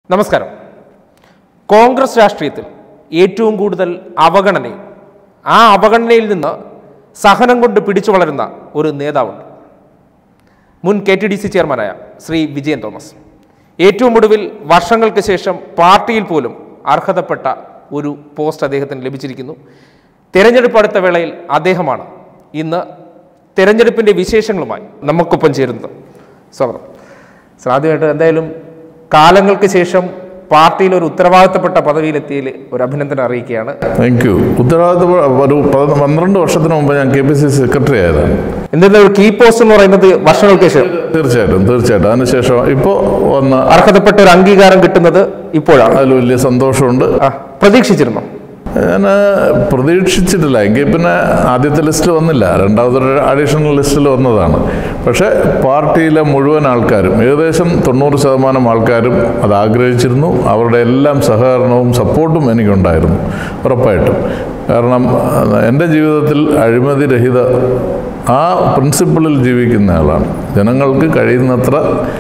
നമസ്കാരം കോൺഗ്രസ് രാഷ്ട്രീയത്തിൽ ഏറ്റവും കൂടുതൽ അവഗണനയും ആ അവഗണനയിൽ നിന്ന് സഹനം കൊണ്ട് പിടിച്ചു വളരുന്ന ഒരു നേതാവുണ്ട് മുൻ കെ ടി ഡി സി ചെയർമാനായ ശ്രീ വിജയൻ തോമസ് ഏറ്റവും ഒടുവിൽ വർഷങ്ങൾക്ക് ശേഷം പാർട്ടിയിൽ പോലും അർഹതപ്പെട്ട ഒരു പോസ്റ്റ് അദ്ദേഹത്തിന് ലഭിച്ചിരിക്കുന്നു തെരഞ്ഞെടുപ്പ് അടുത്ത വേളയിൽ അദ്ദേഹമാണ് ഇന്ന് തെരഞ്ഞെടുപ്പിൻ്റെ വിശേഷങ്ങളുമായി നമുക്കൊപ്പം ചേരുന്നത് സ്വാഗതം സർ ആദ്യമായിട്ട് എന്തായാലും കാലങ്ങൾക്ക് ശേഷം പാർട്ടിയിൽ ഒരു ഉത്തരവാദിത്തപ്പെട്ട പദവിയിലെത്തിയതിൽ ഒരു അഭിനന്ദനം അറിയിക്കുകയാണ് താങ്ക് യു ഉത്തരവാദിത്വ ഒരു പത- പന്ത്രണ്ട് വർഷത്തിന് മുമ്പ് ഞാൻ K P C C secretary ആയതാണ് എന്നിട്ട് ഒരു കീ പോസ്റ്റ് എന്ന് പറയുന്നത് വർഷങ്ങൾക്ക് ശേഷം തീർച്ചയായിട്ടും തീർച്ചയായിട്ടും അതിനുശേഷം ഇപ്പോൾ വന്ന അർഹതപ്പെട്ട ഒരു അംഗീകാരം കിട്ടുന്നത് ഇപ്പോഴാണ് അതിൽ വലിയ സന്തോഷമുണ്ട് ആ, പ്രതീക്ഷിച്ചിരുന്നു ഞാൻ പ്രതീക്ഷിച്ചിട്ടില്ല എങ്കിൽ പിന്നെ ആദ്യത്തെ ലിസ്റ്റ് വന്നില്ല രണ്ടാമതൊരു അഡീഷണൽ ലിസ്റ്റിൽ വന്നതാണ് പക്ഷേ പാർട്ടിയിലെ മുഴുവൻ ആൾക്കാരും ഏകദേശം തൊണ്ണൂറ് ശതമാനം ആൾക്കാരും അത് ആഗ്രഹിച്ചിരുന്നു അവരുടെ എല്ലാം സഹകരണവും സപ്പോർട്ടും എനിക്കുണ്ടായിരുന്നു ഉറപ്പായിട്ടും കാരണം അഹ്, എൻ്റെ ജീവിതത്തിൽ അഴിമതി രഹിത ആ പ്രിൻസിപ്പിളിൽ ജീവിക്കുന്ന ആളാണ് ജനങ്ങൾക്ക് കഴിയുന്നത്ര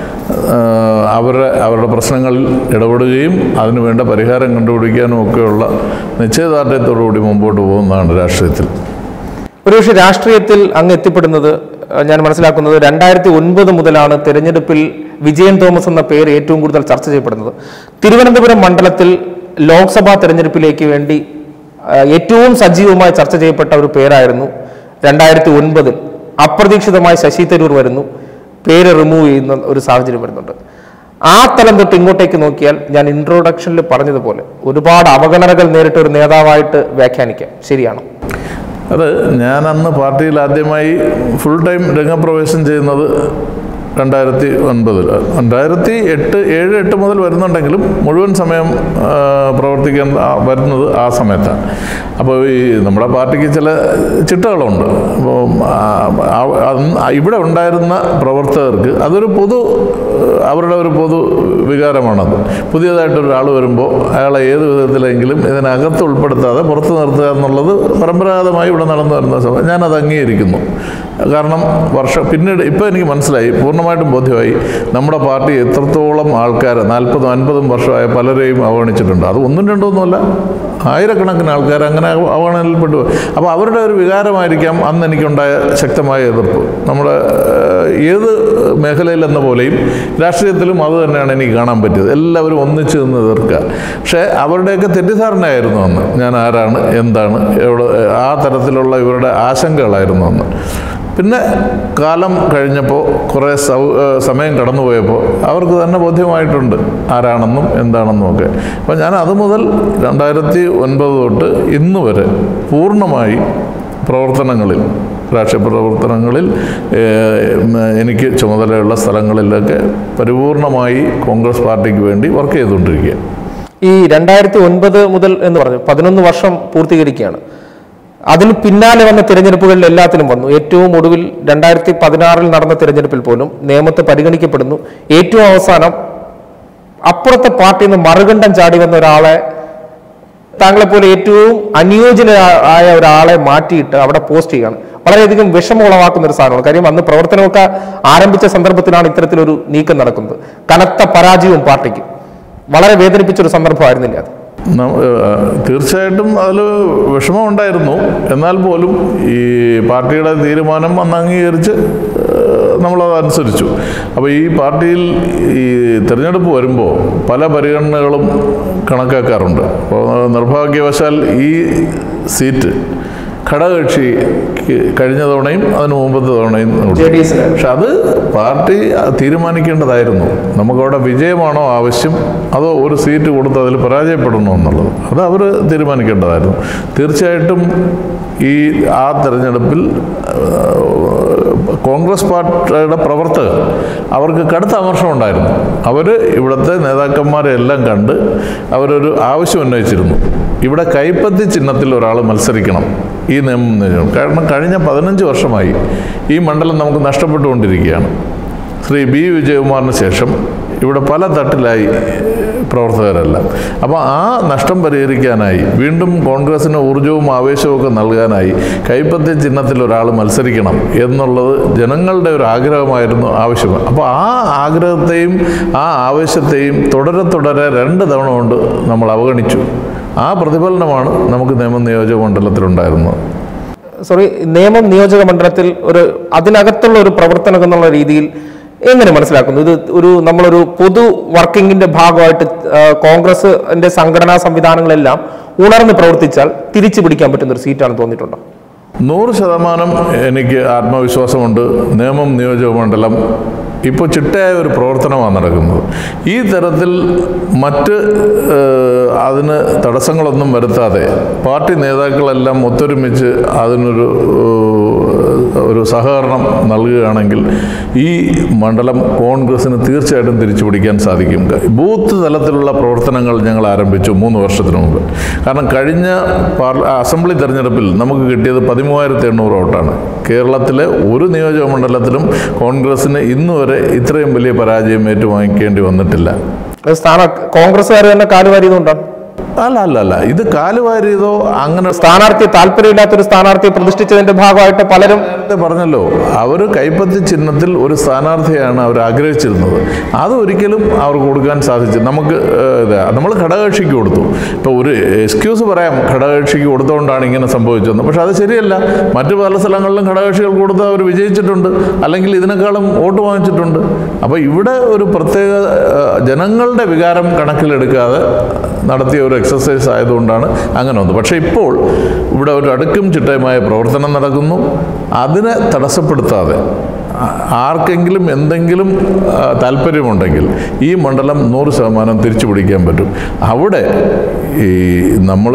ആഹ്, അവരുടെ അവരുടെ പ്രശ്നങ്ങളിൽ ഇടപെടുകയും അതിനുവേണ്ട പരിഹാരം കണ്ടുപിടിക്കാനും ഒക്കെയുള്ള നിശ്ചയദാർഢ്യത്തോടുകൂടി മുമ്പോട്ട് പോകുന്നതാണ് രാഷ്ട്രീയത്തിൽ ഒരുപക്ഷെ രാഷ്ട്രീയത്തിൽ അങ്ങ് എത്തിപ്പെടുന്നത് ആ, ഞാൻ മനസ്സിലാക്കുന്നത് രണ്ടായിരത്തി ഒൻപത് മുതലാണ് തെരഞ്ഞെടുപ്പിൽ വിജയൻ തോമസ് എന്ന പേര് ഏറ്റവും കൂടുതൽ ചർച്ച ചെയ്യപ്പെടുന്നത് തിരുവനന്തപുരം മണ്ഡലത്തിൽ ലോക്സഭാ തെരഞ്ഞെടുപ്പിലേക്ക് വേണ്ടി ആ, ഏറ്റവും സജീവമായി ചർച്ച ചെയ്യപ്പെട്ട ഒരു പേരായിരുന്നു രണ്ടായിരത്തി ഒൻപതിൽ അപ്രതീക്ഷിതമായി ശശി തരൂർ വരുന്നു പേര് റിമൂവ് ചെയ്യുന്ന ഒരു സാഹചര്യം വരുന്നുണ്ട് ആ തലം തൊട്ട് ഇങ്ങോട്ടേക്ക് നോക്കിയാൽ ഞാൻ ഇൻട്രോഡക്ഷനിൽ പറഞ്ഞതുപോലെ ഒരുപാട് അവഗണനകൾ നേരിട്ട ഒരു നേതാവായിട്ട് വ്യാഖ്യാനിക്കാം ശരിയാണോ അത് ഞാൻ അന്ന് പാർട്ടിയിൽ ആദ്യമായി ഫുൾ ടൈം രംഗപ്രവേശം ചെയ്യുന്നത് രണ്ടായിരത്തി ഒൻപതിൽ രണ്ടായിരത്തി എട്ട് ഏഴ് എട്ട് മുതൽ വരുന്നുണ്ടെങ്കിലും മുഴുവൻ സമയം ആ, പ്രവർത്തിക്കാൻ ആ- വരുന്നത് ആ സമയത്താണ് അപ്പോൾ ഈ നമ്മുടെ പാർട്ടിക്ക് ചില ചിട്ടകളുണ്ട് അപ്പോൾ ആ- ആ- അന്ന് ഇവിടെ ഉണ്ടായിരുന്ന പ്രവർത്തകർക്ക് അതൊരു പൊതു അവരുടെ ഒരു പൊതു വികാരമാണത് പുതിയതായിട്ടൊരാൾ വരുമ്പോൾ അയാളെ ഏത് വിധത്തിലെങ്കിലും ഇതിനകത്ത് ഉൾപ്പെടുത്താതെ പുറത്ത് നിർത്തുക എന്നുള്ളത് പരമ്പരാഗതമായി ഇവിടെ നടന്നു വരുന്ന സമയം ഞാനത് അംഗീകരിക്കുന്നു കാരണം വർഷം പിന്നീട് ഇപ്പോൾ എനിക്ക് മനസ്സിലായി പൂർണ്ണമായിട്ടും ബോധ്യമായി നമ്മുടെ പാർട്ടി എത്രത്തോളം ആൾക്കാർ നാൽപ്പതും അൻപതും വർഷമായ പലരെയും അവഗണിച്ചിട്ടുണ്ട് അത് ഒന്നും രണ്ടൊന്നുമല്ല ആയിരക്കണക്കിന് ആൾക്കാർ അങ്ങനെ അവ- അവഗണനയിൽപ്പെട്ടു പോയി. അപ്പോൾ അവരുടെ ഒരു വികാരമായിരിക്കാം അന്ന് എനിക്കുണ്ടായ ശക്തമായ എതിർപ്പ് നമ്മുടെ ഏഹ്, ഏത് മേഖലയിലെന്ന പോലെയും രാഷ്ട്രീയത്തിലും അത് തന്നെയാണ് എനിക്ക് കാണാൻ പറ്റിയത് എല്ലാവരും ഒന്നിച്ച് നിന്ന് എതിർക്കുക പക്ഷേ അവരുടെയൊക്കെ തെറ്റിദ്ധാരണയായിരുന്നു അന്ന് ഞാൻ ആരാണ് എന്താണ് എവിടെ ആ തരത്തിലുള്ള ഇവരുടെ ആശങ്കകളായിരുന്നു അന്ന് പിന്നെ കാലം കഴിഞ്ഞപ്പോൾ കുറേ സൗ ഏഹ് സമയം കടന്നുപോയപ്പോൾ അവർക്ക് തന്നെ ബോധ്യമായിട്ടുണ്ട് ആരാണെന്നും എന്താണെന്നും ഒക്കെ അപ്പം ഞാൻ അത് മുതൽ രണ്ടായിരത്തി ഒൻപത് തൊട്ട് ഇന്ന് വരെ പൂർണ്ണമായി പ്രവർത്തനങ്ങളിൽ രാഷ്ട്രീയ പ്രവർത്തനങ്ങളിൽ ഏഹ്, എനിക്ക് ചുമതലയുള്ള സ്ഥലങ്ങളിലൊക്കെ പരിപൂർണമായി കോൺഗ്രസ് പാർട്ടിക്ക് വേണ്ടി വർക്ക് ചെയ്തുകൊണ്ടിരിക്കുക ഈ രണ്ടായിരത്തി ഒൻപത് മുതൽ എന്ന് പറഞ്ഞു പതിനൊന്ന് വർഷം പൂർത്തീകരിക്കുകയാണ് അതിന് പിന്നാലെ വന്ന തിരഞ്ഞെടുപ്പുകളിൽ എല്ലാത്തിലും വന്നു ഏറ്റവും ഒടുവിൽ രണ്ടായിരത്തി പതിനാറിൽ നടന്ന തിരഞ്ഞെടുപ്പിൽ പോലും നിയമത്തെ പരിഗണിക്കപ്പെടുന്നു ഏറ്റവും അവസാനം അപ്പുറത്തെ പാർട്ടിയിൽ നിന്ന് മറുകണ്ഠം ചാടി വന്ന ഒരാളെ താങ്കളെ പോലെ ഏറ്റവും അനുയോജ്യനായ ഒരാളെ മാറ്റിയിട്ട് അവിടെ പോസ്റ്റ് ചെയ്യുകയാണ് വളരെയധികം വിഷമം ഉളവാക്കുന്ന ഒരു സാധനമാണ് കാര്യം അന്ന് പ്രവർത്തനമൊക്കെ ആരംഭിച്ച സന്ദർഭത്തിലാണ് ഇത്തരത്തിലൊരു നീക്കം നടക്കുന്നത് കനത്ത പരാജയവും പാർട്ടിക്ക് വളരെ വേദനിപ്പിച്ച ഒരു സന്ദർഭമായിരുന്നില്ല അത് ന- ഏഹ് തീർച്ചയായിട്ടും അതിൽ വിഷമമുണ്ടായിരുന്നു എന്നാൽ പോലും ഈ പാർട്ടിയുടെ തീരുമാനം അന്ന് അംഗീകരിച്ച് ഏഹ് നമ്മളത് അനുസരിച്ചു അപ്പോൾ ഈ പാർട്ടിയിൽ ഈ തിരഞ്ഞെടുപ്പ് വരുമ്പോൾ പല പരിഗണനകളും കണക്കാക്കാറുണ്ട് അപ്പോൾ നിർഭാഗ്യവശാൽ ഈ സീറ്റ് ഘടകകക്ഷി കഴിഞ്ഞ തവണയും അതിന് മുമ്പത്തെ തവണയും കൊടുത്തു. ജെ ഡി എസിന് പക്ഷെ അത് പാർട്ടി തീരുമാനിക്കേണ്ടതായിരുന്നു നമുക്കവിടെ വിജയമാണോ ആവശ്യം അതോ ഒരു സീറ്റ് കൊടുത്ത് അതിൽ പരാജയപ്പെടണോ എന്നുള്ളത് അത് അവർ തീരുമാനിക്കേണ്ടതായിരുന്നു തീർച്ചയായിട്ടും ഈ ആ തെരഞ്ഞെടുപ്പിൽ കോൺഗ്രസ് പാർട്ടിയുടെ പ്രവർത്തകർ അവർക്ക് കടുത്ത അമർഷം ഉണ്ടായിരുന്നു അവർ ഇവിടുത്തെ നേതാക്കന്മാരെ എല്ലാം കണ്ട് അവരൊരു ആവശ്യം ഉന്നയിച്ചിരുന്നു ഇവിടെ കൈപ്പത്തി ചിഹ്നത്തിൽ ഒരാൾ മത്സരിക്കണം ഈ നിയമം നിയമം. കാരണം കഴിഞ്ഞ പതിനഞ്ച് വർഷമായി ഈ മണ്ഡലം നമുക്ക് നഷ്ടപ്പെട്ടുകൊണ്ടിരിക്കുകയാണ് ശ്രീ ബി വിജയകുമാറിന് ശേഷം ഇവിടെ പല തട്ടിലായി പ്രവർത്തകരെല്ലാം അപ്പോൾ ആ നഷ്ടം പരിഹരിക്കാനായി വീണ്ടും കോൺഗ്രസിന് ഊർജവും ആവേശവും ഒക്കെ നൽകാനായി കൈപ്പത്തി ചിഹ്നത്തിൽ ഒരാൾ മത്സരിക്കണം എന്നുള്ളത് ജനങ്ങളുടെ ഒരു ആഗ്രഹമായിരുന്നു ആവശ്യം അപ്പോൾ ആ ആഗ്രഹത്തെയും ആ ആവേശത്തെയും തുടരെ തുടരെ രണ്ട് തവണ കൊണ്ട് നമ്മൾ അവഗണിച്ചു ആ പ്രതിഫലനമാണ് നമുക്ക് നിയമ നിയോജക മണ്ഡലത്തിലുണ്ടായിരുന്നത് സോറി നിയമം നിയോജക മണ്ഡലത്തിൽ ഒരു അതിനകത്തുള്ള ഒരു പ്രവർത്തനം എന്നുള്ള രീതിയിൽ എങ്ങനെ മനസ്സിലാക്കുന്നു ഇത് ഒരു നമ്മളൊരു പൊതു വർക്കിങ്ങിന്റെ ഭാഗമായിട്ട് ആ, കോൺഗ്രസിന്റെ സംഘടനാ സംവിധാനങ്ങളെല്ലാം ഉണർന്ന് പ്രവർത്തിച്ചാൽ തിരിച്ചു പിടിക്കാൻ പറ്റുന്ന ഒരു സീറ്റാണ് തോന്നിയിട്ടുണ്ടോ നൂറ് ശതമാനം എനിക്ക് ആത്മവിശ്വാസമുണ്ട് നിയമം നിയോജക മണ്ഡലം ഇപ്പോൾ ചിട്ടയായ ഒരു പ്രവർത്തനമാണ് നടക്കുന്നത് ഈ തരത്തിൽ മറ്റ് ഏഹ്, അതിന് തടസ്സങ്ങളൊന്നും വരുത്താതെ പാർട്ടി നേതാക്കളെല്ലാം ഒത്തൊരുമിച്ച് അതിനൊരു ഏഹ്, ഒരു സഹകരണം നൽകുകയാണെങ്കിൽ ഈ മണ്ഡലം കോൺഗ്രസിന് തീർച്ചയായിട്ടും തിരിച്ചു പിടിക്കാൻ സാധിക്കും ബൂത്ത് തലത്തിലുള്ള പ്രവർത്തനങ്ങൾ ഞങ്ങൾ ആരംഭിച്ചു മൂന്ന് വർഷത്തിന് മുമ്പ് കാരണം കഴിഞ്ഞ പാർല അസംബ്ലി തെരഞ്ഞെടുപ്പിൽ നമുക്ക് കിട്ടിയത് പതിമൂവായിരത്തി എണ്ണൂറ് വോട്ടാണ് കേരളത്തിലെ ഒരു നിയോജക മണ്ഡലത്തിലും കോൺഗ്രസിന് ഇന്ന് വരെ ഇത്രയും വലിയ പരാജയം ഏറ്റുവാങ്ങിക്കേണ്ടി വന്നിട്ടില്ല അത് സ്ഥാന കോൺഗ്രസ്സുകാർ തന്നെ കാലുവാരിയതുകൊണ്ടാണ് അല്ല അല്ല അല്ല ഇത് കാലുവാരിയതോ അങ്ങനെ സ്ഥാനാർത്ഥി താല്പര്യമില്ലാത്തൊരു സ്ഥാനാർത്ഥിയെ പ്രതിഷ്ഠിച്ചതിന്റെ ഭാഗമായിട്ട് പലരും നേരത്തെ പറഞ്ഞല്ലോ അവർ കൈപ്പത്തി ചിഹ്നത്തിൽ ഒരു സ്ഥാനാർത്ഥിയാണ് അവർ ആഗ്രഹിച്ചിരുന്നത് അത് ഒരിക്കലും അവർക്ക് കൊടുക്കാൻ സാധിച്ചു നമുക്ക് നമ്മൾ ഘടകകക്ഷിക്ക് കൊടുത്തു ഇപ്പോൾ ഒരു എക്സ്ക്യൂസ് പറയാം ഘടകകക്ഷിക്ക് കൊടുത്തുകൊണ്ടാണ് ഇങ്ങനെ സംഭവിച്ചതെന്ന് പക്ഷെ അത് ശരിയല്ല മറ്റു പല സ്ഥലങ്ങളിലും ഘടകകക്ഷികൾ കൊടുത്ത് അവർ വിജയിച്ചിട്ടുണ്ട് അല്ലെങ്കിൽ ഇതിനേക്കാളും വോട്ട് വാങ്ങിച്ചിട്ടുണ്ട് അപ്പോൾ ഇവിടെ ഒരു പ്രത്യേക ഏഹ്, ജനങ്ങളുടെ വികാരം കണക്കിലെടുക്കാതെ നടത്തിയ ഒരു എക്സസൈസ് ആയതുകൊണ്ടാണ് അങ്ങനെ വന്നത് പക്ഷേ ഇപ്പോൾ ഇവിടെ ഒരു അടുക്കും ചിട്ടയുമായ പ്രവർത്തനം നടക്കുന്നു അതിനെ തടസ്സപ്പെടുത്താതെ ആ- ആർക്കെങ്കിലും എന്തെങ്കിലും ആ, താല്പര്യമുണ്ടെങ്കിൽ ഈ മണ്ഡലം നൂറ് ശതമാനം തിരിച്ചു പിടിക്കാൻ പറ്റും അവിടെ ഈ നമ്മൾ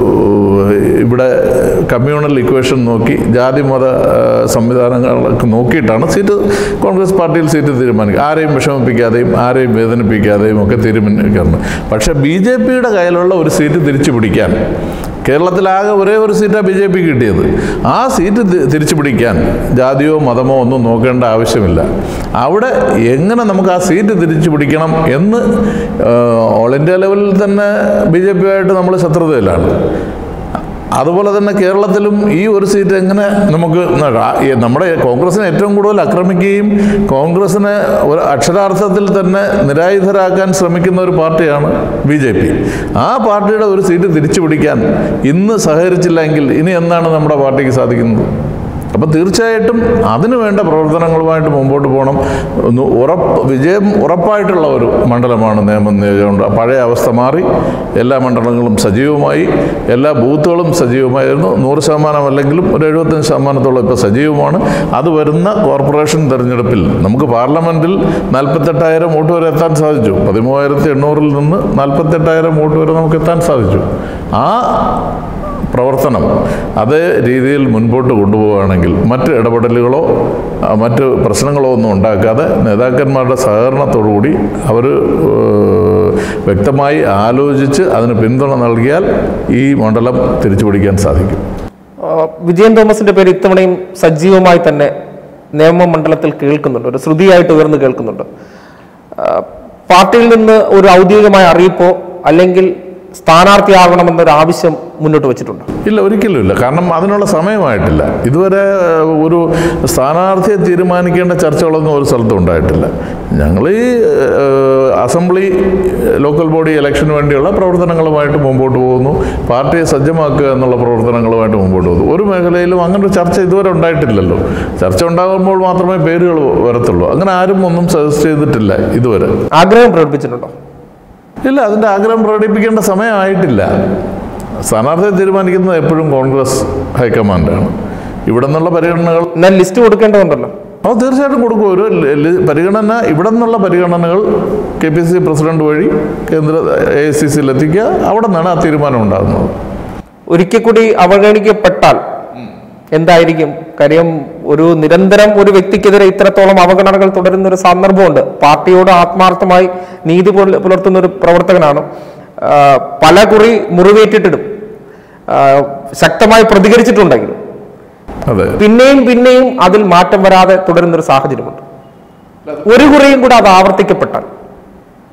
ഇവിടെ കമ്മ്യൂണൽ ഇക്വേഷൻ നോക്കി ജാതി മത ആ, സംവിധാനങ്ങളൊക്കെ നോക്കിയിട്ടാണ് സീറ്റ് കോൺഗ്രസ് പാർട്ടിയിൽ സീറ്റ് തീരുമാനിക്കുക ആരെയും വിഷമിപ്പിക്കാതെയും ആരെയും വേദനിപ്പിക്കാതെയും ഒക്കെ തീരുമാനിക്കാറുണ്ട് പക്ഷേ ബി ജെ പിയുടെ കയ്യിലുള്ള ഒരു സീറ്റ് തിരിച്ചു പിടിക്കാൻ കേരളത്തിലാകെ ഒരേ ഒരു സീറ്റാണ് ബി ജെ പി കിട്ടിയത് ആ സീറ്റ് തി- തിരിച്ചു പിടിക്കാൻ ജാതിയോ മതമോ ഒന്നും നോക്കേണ്ട ആവശ്യമില്ല അവിടെ എങ്ങനെ നമുക്ക് ആ സീറ്റ് തിരിച്ചു പിടിക്കണം എന്ന് ആ, ഓൾ ഇന്ത്യ ലെവലിൽ തന്നെ ബി ജെ പിയുമായിട്ട് നമ്മൾ ശത്രുതയിലാണ് അതുപോലെ തന്നെ കേരളത്തിലും ഈ ഒരു സീറ്റ് എങ്ങനെ നമുക്ക് ന- ഈ നമ്മുടെ കോൺഗ്രസിനെ ഏറ്റവും കൂടുതൽ ആക്രമിക്കുകയും കോൺഗ്രസിനെ ഒരു അക്ഷരാർത്ഥത്തിൽ തന്നെ നിരായുധരാക്കാൻ ശ്രമിക്കുന്ന ഒരു പാർട്ടിയാണ് ബി ജെ പി ആ പാർട്ടിയുടെ ഒരു സീറ്റ് തിരിച്ചു പിടിക്കാൻ ഇന്ന് സഹകരിച്ചില്ലെങ്കിൽ ഇനി എന്താണ് നമ്മുടെ പാർട്ടിക്ക് സാധിക്കുന്നത് അപ്പം തീർച്ചയായിട്ടും അതിനു വേണ്ട പ്രവർത്തനങ്ങളുമായിട്ട് മുമ്പോട്ട് പോകണം ഒന്ന് ഉറപ്പ് വിജയം ഉറപ്പായിട്ടുള്ള ഒരു മണ്ഡലമാണ് നിയമം നിയോജകമണ്ഡലം പഴയ അവസ്ഥ മാറി എല്ലാ മണ്ഡലങ്ങളും സജീവമായി എല്ലാ ബൂത്തുകളും സജീവമായിരുന്നു നൂറ് ശതമാനം അല്ലെങ്കിലും ഒരു എഴുപത്തഞ്ച് ശതമാനത്തോളം ഇപ്പോൾ സജീവമാണ് അത് വരുന്ന കോർപ്പറേഷൻ തെരഞ്ഞെടുപ്പിൽ നമുക്ക് പാർലമെൻറ്റിൽ നാൽപ്പത്തെട്ടായിരം വോട്ട് വരെ എത്താൻ സാധിച്ചു പതിമൂവായിരത്തി എണ്ണൂറിൽ നിന്ന് നാൽപ്പത്തെട്ടായിരം വോട്ട് വരെ നമുക്ക് എത്താൻ സാധിച്ചു ആ പ്രവർത്തനം അതേ രീതിയിൽ മുൻപോട്ട് കൊണ്ടുപോവുകയാണെങ്കിൽ മറ്റ് ഇടപെടലുകളോ ആ, മറ്റ് പ്രശ്നങ്ങളോ ഒന്നും ഉണ്ടാക്കാതെ നേതാക്കന്മാരുടെ സഹകരണത്തോടുകൂടി അവർ വ്യക്തമായി ആലോചിച്ച് അതിന് പിന്തുണ നൽകിയാൽ ഈ മണ്ഡലം തിരിച്ചു പിടിക്കാൻ സാധിക്കും ആ, വിജയൻ തോമസിന്റെ പേര് ഇത്തവണയും സജീവമായി തന്നെ നിയമമണ്ഡലത്തിൽ കേൾക്കുന്നുണ്ട് ഒരു ശ്രുതിയായിട്ട് ഉയർന്നു കേൾക്കുന്നുണ്ട് ആ, പാർട്ടിയിൽ നിന്ന് ഒരു ഔദ്യോഗികമായ അറിയിപ്പോ അല്ലെങ്കിൽ സ്ഥാനാർത്ഥിയാകണമെന്നൊരു ആവശ്യം മുന്നോട്ട് വെച്ചിട്ടുണ്ട് ഇല്ല ഒരിക്കലും ഇല്ല കാരണം അതിനുള്ള സമയമായിട്ടില്ല ഇതുവരെ ഏഹ്, ഒരു സ്ഥാനാർത്ഥിയെ തീരുമാനിക്കേണ്ട ചർച്ചകളൊന്നും ഒരു സ്ഥലത്തും ഉണ്ടായിട്ടില്ല ഞങ്ങൾ ഈ ഏഹ്, അസംബ്ലി ലോക്കൽ ബോഡി ഇലക്ഷന് വേണ്ടിയുള്ള പ്രവർത്തനങ്ങളുമായിട്ട് മുമ്പോട്ട് പോകുന്നു പാർട്ടിയെ സജ്ജമാക്കുക എന്നുള്ള പ്രവർത്തനങ്ങളുമായിട്ട് മുമ്പോട്ട് പോകുന്നു ഒരു മേഖലയിലും അങ്ങനെ ഒരു ചർച്ച ഇതുവരെ ഉണ്ടായിട്ടില്ലല്ലോ ചർച്ച ഉണ്ടാകുമ്പോൾ മാത്രമേ പേരുകൾ വരത്തുള്ളൂ അങ്ങനെ ആരും ഒന്നും സജസ്റ്റ് ചെയ്തിട്ടില്ല ഇതുവരെ ആഗ്രഹം പ്രകടിപ്പിച്ചിട്ടുണ്ടോ ഇല്ല അതിൻ്റെ ആഗ്രഹം പ്രകടിപ്പിക്കേണ്ട സമയമായിട്ടില്ല സ്ഥാനാർത്ഥിയെ തീരുമാനിക്കുന്നത് എപ്പോഴും കോൺഗ്രസ് ഹൈക്കമാൻഡാണ് ഇവിടെ നിന്നുള്ള പരിഗണനകൾ എന്നാൽ ലിസ്റ്റ് കൊടുക്കേണ്ടതുണ്ടല്ലോ അത് തീർച്ചയായിട്ടും കൊടുക്കും ഒരു ലി- ലി- പരിഗണന ഇവിടെ നിന്നുള്ള പരിഗണനകൾ K P C C president വഴി കേന്ദ്ര എ ഐ സി സിയിൽ എത്തിക്കുക അവിടെ നിന്നാണ് ആ തീരുമാനം ഉണ്ടാകുന്നത് ഒരിക്കൽ കൂടി അവഗണിക്കപ്പെട്ടാൽ എന്തായിരിക്കും കാര്യം ഒരു നിരന്തരം ഒരു വ്യക്തിക്കെതിരെ ഇത്രത്തോളം അവഗണനകൾ തുടരുന്ന ഒരു സന്ദർഭമുണ്ട് പാർട്ടിയോട് ആത്മാർത്ഥമായി നീതി പുല- പുലർത്തുന്ന ഒരു പ്രവർത്തകനാണ് ആ, പല കുറി മുറിവേറ്റിട്ടിടും ആ, ശക്തമായി പ്രതികരിച്ചിട്ടുണ്ടെങ്കിലും അതെ പിന്നെയും പിന്നെയും അതിൽ മാറ്റം വരാതെ തുടരുന്ന ഒരു സാഹചര്യമുണ്ട് ഒരു കുറിയും കൂടെ അത് ആവർത്തിക്കപ്പെട്ടാൽ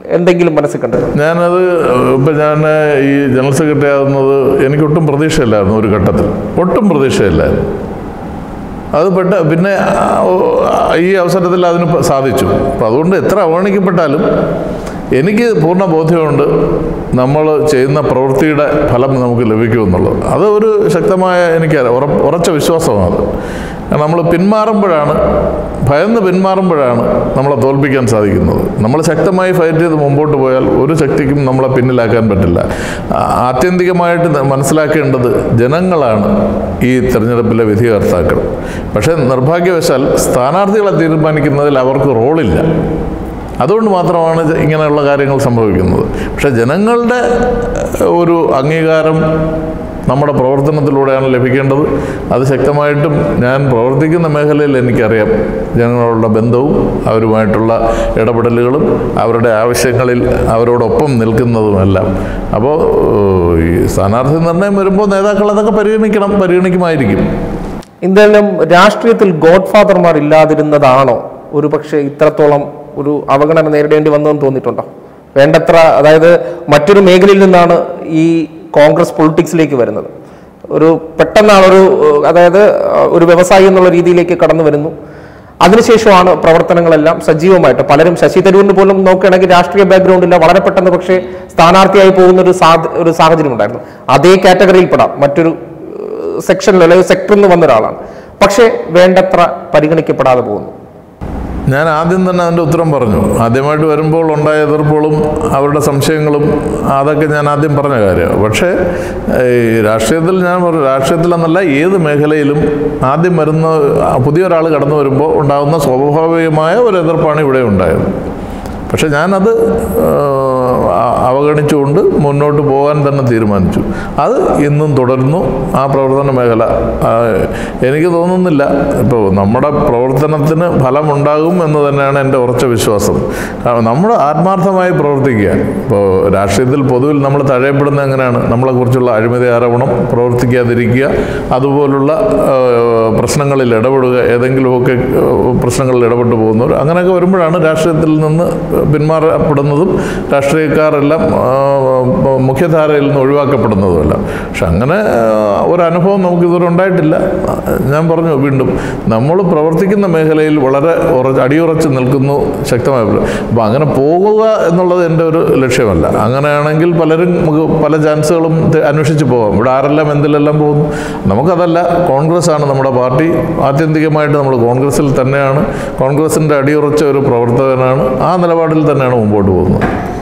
എന്തെങ്കിലും മനസ്സിൽ കണ്ടിട്ടുണ്ട് ഞാനത് ഇപ്പം ഞാൻ ഈ ജനറൽ സെക്രട്ടറി ആകുന്നത് എനിക്കൊട്ടും പ്രതീക്ഷയില്ലായിരുന്നു ഒരു ഘട്ടത്തിൽ ഒട്ടും പ്രതീക്ഷയില്ലായിരുന്നു അത് പെട്ട പിന്നെ ആ, ഓ, ഈ അവസരത്തിൽ അതിന് പ- സാധിച്ചു അപ്പം അതുകൊണ്ട് എത്ര അവഗണിക്കപ്പെട്ടാലും എനിക്ക് പൂർണ്ണ ബോധ്യമുണ്ട് നമ്മൾ ചെയ്യുന്ന പ്രവൃത്തിയുടെ ഫലം നമുക്ക് ലഭിക്കുമെന്നുള്ളത് അത് ഒരു ശക്തമായ എനിക്ക് ഉറ ഉറച്ച വിശ്വാസമാണ് അത് നമ്മൾ പിന്മാറുമ്പോഴാണ് ഭയന്ന് പിന്മാറുമ്പോഴാണ് നമ്മളെ തോൽപ്പിക്കാൻ സാധിക്കുന്നത് നമ്മൾ ശക്തമായി ഫൈറ്റ് ചെയ്ത് മുമ്പോട്ട് പോയാൽ ഒരു ശക്തിക്കും നമ്മളെ പിന്നിലാക്കാൻ പറ്റില്ല ആ- ആത്യന്തികമായിട്ട് ന- മനസ്സിലാക്കേണ്ടത് ജനങ്ങളാണ് ഈ തെരഞ്ഞെടുപ്പിലെ വിധികർത്താക്കൾ പക്ഷേ നിർഭാഗ്യവശാൽ സ്ഥാനാർത്ഥികളെ തീരുമാനിക്കുന്നതിൽ അവർക്ക് റോളില്ല അതുകൊണ്ട് മാത്രമാണ് ഇത് ഇങ്ങനെയുള്ള കാര്യങ്ങൾ സംഭവിക്കുന്നത് പക്ഷേ ജനങ്ങളുടെ ഏഹ്, ഒരു അംഗീകാരം നമ്മുടെ പ്രവർത്തനത്തിലൂടെയാണ് ലഭിക്കേണ്ടത് അത് ശക്തമായിട്ടും ഞാൻ പ്രവർത്തിക്കുന്ന മേഖലയിൽ എനിക്കറിയാം ജനങ്ങളുടെ ബന്ധവും അവരുമായിട്ടുള്ള ഇടപെടലുകളും അവരുടെ ആവശ്യങ്ങളിൽ അവരോടൊപ്പം നിൽക്കുന്നതുമെല്ലാം അപ്പോൾ ഏഹ്, ഈ സ്ഥാനാർത്ഥി നിർണയം വരുമ്പോൾ നേതാക്കൾ അതൊക്കെ പരിഗണിക്കണം പരിഗണിക്കുമായിരിക്കും എന്തായാലും രാഷ്ട്രീയത്തിൽ ഗോഡ് ഫാദർമാർ ഇല്ലാതിരുന്നതാണോ ഒരു പക്ഷേ ഇത്രത്തോളം ഒരു അവഗണന നേരിടേണ്ടി വന്നതെന്ന് തോന്നിയിട്ടുണ്ടോ വേണ്ടത്ര അതായത് മറ്റൊരു മേഖലയിൽ നിന്നാണ് ഈ കോൺഗ്രസ് പൊളിറ്റിക്സിലേക്ക് വരുന്നത് ഒരു പെട്ടെന്നാണ് ഒരു ഏഹ്, അതായത് ഏഹ്, ഒരു വ്യവസായി എന്നുള്ള രീതിയിലേക്ക് കടന്നു വരുന്നു അതിനുശേഷമാണ് പ്രവർത്തനങ്ങളെല്ലാം സജീവമായിട്ട് പലരും ശശി തരൂരിന് പോലും നോക്കുകയാണെങ്കിൽ രാഷ്ട്രീയ ബാക്ക്ഗ്രൗണ്ട് ഇല്ല വളരെ പെട്ടെന്ന് പക്ഷേ സ്ഥാനാർത്ഥിയായി പോകുന്ന ഒരു സാ- ഒരു സാഹചര്യം ഉണ്ടായിരുന്നു അതേ കാറ്റഗറിയിൽ പെടാം മറ്റൊരു സെക്ഷനിൽ അല്ലെങ്കിൽ സെക്ടറിൽ നിന്ന് വന്ന ഒരാളാണ് പക്ഷേ വേണ്ടത്ര പരിഗണിക്കപ്പെടാതെ പോകുന്നു ഞാൻ ആദ്യം തന്നെ അതിൻ്റെ ഉത്തരം പറഞ്ഞു ആദ്യമായിട്ട് വരുമ്പോൾ ഉണ്ടായ എതിർപ്പുകളും അവരുടെ സംശയങ്ങളും അതൊക്കെ ഞാൻ ആദ്യം പറഞ്ഞ കാര്യമാണ് പക്ഷേ ഈ രാഷ്ട്രീയത്തിൽ ഞാൻ പറഞ്ഞു രാഷ്ട്രീയത്തിലെന്നല്ല ഏത് മേഖലയിലും ആദ്യം വരുന്ന പുതിയൊരാൾ കടന്നു വരുമ്പോൾ ഉണ്ടാകുന്ന സ്വാഭാവികമായ ഒരു എതിർപ്പാണ് ഇവിടെ ഉണ്ടായത് പക്ഷെ ഞാനത് ആ, അവഗണിച്ചുകൊണ്ട് മുന്നോട്ട് പോകാൻ തന്നെ തീരുമാനിച്ചു അത് ഇന്നും തുടരുന്നു ആ പ്രവർത്തന മേഖല ആ, എനിക്ക് തോന്നുന്നില്ല ഇപ്പോൾ നമ്മുടെ പ്രവർത്തനത്തിന് ഫലമുണ്ടാകും എന്ന് തന്നെയാണ് എൻ്റെ ഉറച്ച വിശ്വാസം കാരണം നമ്മൾ ആത്മാർത്ഥമായി പ്രവർത്തിക്കുക ഇപ്പോൾ രാഷ്ട്രീയത്തിൽ പൊതുവിൽ നമ്മൾ തഴയപ്പെടുന്നത് എങ്ങനെയാണ് നമ്മളെക്കുറിച്ചുള്ള അഴിമതി ആരോപണം പ്രവർത്തിക്കാതിരിക്കുക അതുപോലുള്ള ആ, പ്രശ്നങ്ങളിൽ ഇടപെടുക ഏതെങ്കിലുമൊക്കെ ആ, പ്രശ്നങ്ങളിൽ ഇടപെട്ട് പോകുന്നവർ അങ്ങനെയൊക്കെ വരുമ്പോഴാണ് രാഷ്ട്രീയത്തിൽ നിന്ന് പിന്മാറപ്പെടുന്നതും രാഷ്ട്രീയക്കാരെല്ലാം ആ, മുഖ്യധാരയിൽ നിന്ന് ഒഴിവാക്കപ്പെടുന്നതുമല്ല പക്ഷെ അങ്ങനെ ആ, ഒരു അനുഭവം നമുക്കിതുവരെ ഉണ്ടായിട്ടില്ല ഞാൻ പറഞ്ഞു വീണ്ടും നമ്മൾ പ്രവർത്തിക്കുന്ന മേഖലയിൽ വളരെ ഉറ- അടിയുറച്ച് നിൽക്കുന്നു ശക്തമായ അപ്പോൾ അങ്ങനെ പോകുക എന്നുള്ളത് എൻ്റെ ഒരു ലക്ഷ്യമല്ല അങ്ങനെയാണെങ്കിൽ പലരും നമുക്ക് പല ചാൻസുകളും തെ- അന്വേഷിച്ച് പോകാം ഇവിടെ ആരെല്ലാം എന്തിലെല്ലാം പോകുന്നു നമുക്കതല്ല കോൺഗ്രസ് ആണ് നമ്മുടെ പാർട്ടി ആത്യന്തികമായിട്ട് നമ്മൾ കോൺഗ്രസിൽ തന്നെയാണ് കോൺഗ്രസിൻ്റെ അടിയുറച്ച ഒരു പ്രവർത്തകനാണ് ആ നിലപാടിൽ തന്നെയാണ് മുമ്പോട്ട് പോകുന്നത്